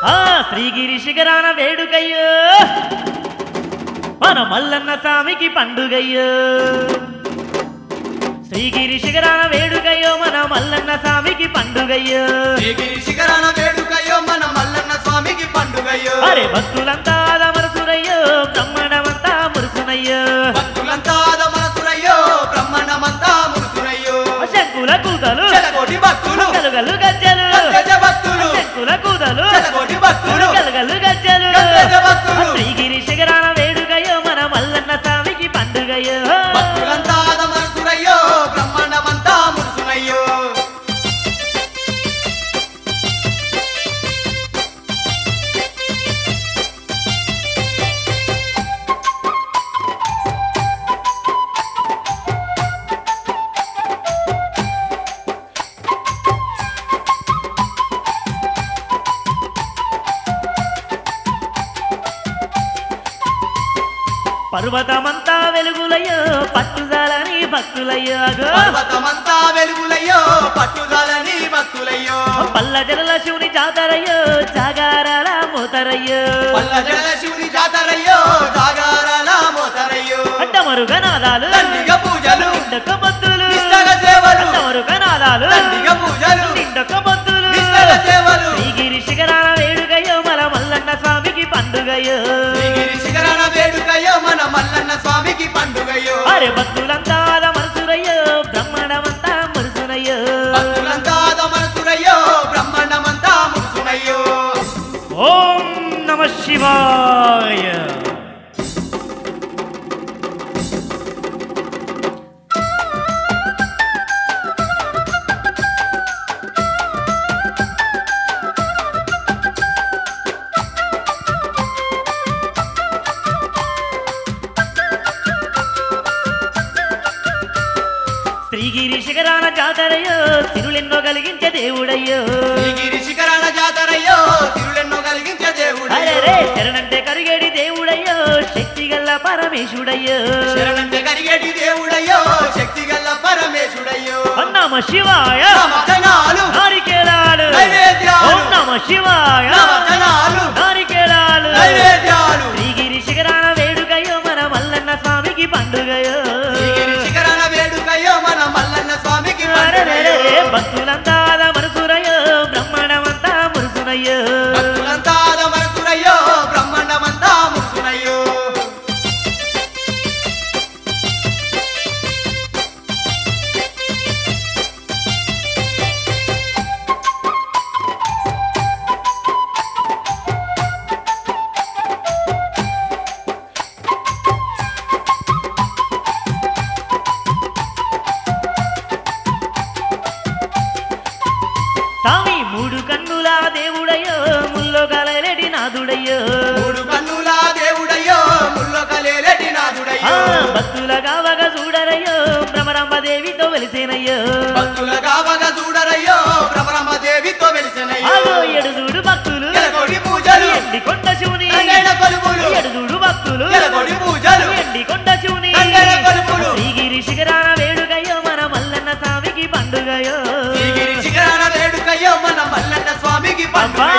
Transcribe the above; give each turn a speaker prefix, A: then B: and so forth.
A: ఆ శ్రీగిరి శిఖరాన వేడుకయ్యో మన మల్లన్న స్వామికి పండుగయ్యో శ్రీగిరి శిఖరాన వేడుకయ్యో మన మల్లన్న స్వామికి పండుగయ్యో
B: శ్రీగిరి శిఖరాన వేడుకయ్యో మన మల్లన్న స్వామికి పండుగయ్యో
A: అరే భక్తులంతా మనసురయ్యో బ్రహ్మాండమంతా మురుసునయ్యో
B: భక్తులంతా మనసురయ్యో బ్రహ్మాండమంతా మురుసురయ్యో
A: శంకుల కూతలు
B: చెలకోటి భక్తులు
A: గలుగలు గజ్జలు
B: గద్దెజ భక్తులు
A: శంకుల కూతలు
B: చెలకోటి భక్తులు
A: గలుగలు గజ్జలు
B: గద్దెజ భక్తులు
A: శ్రీగిరి శిఖరాన వేడుకయ్యో మన మల్లన్న స్వామికి పండుగయ్యో
B: భక్తులంతా మనసురయ్యో బ్రహ్మాండమంతా మురుసునయ్యో
A: పర్వతమంతా వెలుగులయ్యో పట్టుదలని భక్తులయ్యో అగో.
B: పర్వతమంతా వెలుగులయ్యో పట్టుదలని భక్తులయ్యో
A: పల్ల జలల శివుని జాతరయ్యో జాగారాల మోతరయ్యో
B: పల్ల జల శివుని జాతరయ్యో జాగారాల మోతరయ్యో
A: అడ్డమరుగనాదాలు
B: దండిగ పూజలు
A: నిండొక్క బొద్దులు
B: నిష్టగ సేవలు
A: అడ్డమరుగనాదాలు
B: దండిగ పూజలు
A: నిండొక్క బొద్దులు
B: నిష్టగ సేవలు
A: శ్రీగిరి శిఖరాల వేడుకయ్యో మన మల్లన్న స్వామికి పండుగయ్యో
B: శ్రీగిరి శిఖరాన వేడుకయ్యో మన మల్లన్న స్వామికి పండుగయ్యో
A: అరే భక్తులంతా మనసురయ్యో బ్రహ్మాండమంతా మరుసునయ్యో
B: భక్తులంతా మనసురయ్యో బ్రహ్మాండమంతా మురుసునయ్యో
A: ఓం నమ శివాయ శ్రీగిరి శిఖరాన జాతరయ్యో తిరులెన్నో కలిగించే దేవుడయ్యో
B: శ్రీగిరి శిఖరాన జాతరయ్యో తిరులెన్నో కలిగించే దేవుడు
A: అరే శరణంటే కరిగేడి దేవుడయ్యో శక్తి గల్ల పరమేశుడయ్యో
B: శరణంటే కరిగేటి దేవుడయ్యో శక్తి గల్ల పరమేశుడయ్యో
A: నమ శివాయ
B: నవతనాలు
A: నారికేళాలు
B: నైవేద్యాలు.
A: ఓం నమ శివాయ
B: నవతనాలు
A: నారికేళాలు
B: నైవేద్యాలు
A: శ్రీగిరి శిఖరాన వేడుకయ్యో మన మల్లన్న స్వామికి పండుగయో
B: శ్రీగిరి శిఖరాన వేడుకయ్యో మన మల్లన్న స్వామికి
A: అరెరెరె,
B: పండుగయ్యో
A: భక్తులంతా మనసురయ్యో బ్రహ్మాండమంతా మురుసునయ్యో
B: భక్తులంతా మనసురయ్యో బ్రహ్మాండమంతా ముసునయ్యో
A: స్వామి మూడు కన్నుల దేవుడయ్యో ముల్లో కలలేడి నాదుడయ్యో
B: మూడు కన్నుల దేవుడయ్యో ముల్లో కలేలటి
A: ఆ,
B: నాదుడయ్యో
A: భక్తుల కావగ చూడరయ్యో భ్రమరాంబ దేవితో వెలిసేనయ్యో
B: భక్తుల కావగా చూడరయ్యో భ్రమరమ్మ దేవితో వెలిసెనయ్యో
A: ఆగో ఎడుదూడు భక్తులు
B: ఎలగొడి పూజలు
A: ఎండి కొండ శివుని
B: తంగైన కొలుపులు
A: ఎడుదూడు భక్తులు
B: ఎలగొడి పూజలు
A: ఎండి కొండ శివుని
B: తంగైన కొలుపులు
A: శ్రీగిరి శిఖరాన వేడుకయ్యో మన మల్లన్న స్వామికి పండుగయో
B: శ్రీగిరి శిఖరాన వేడుకయ్యో మన మల్లన్న స్వామికి
A: అబ్బా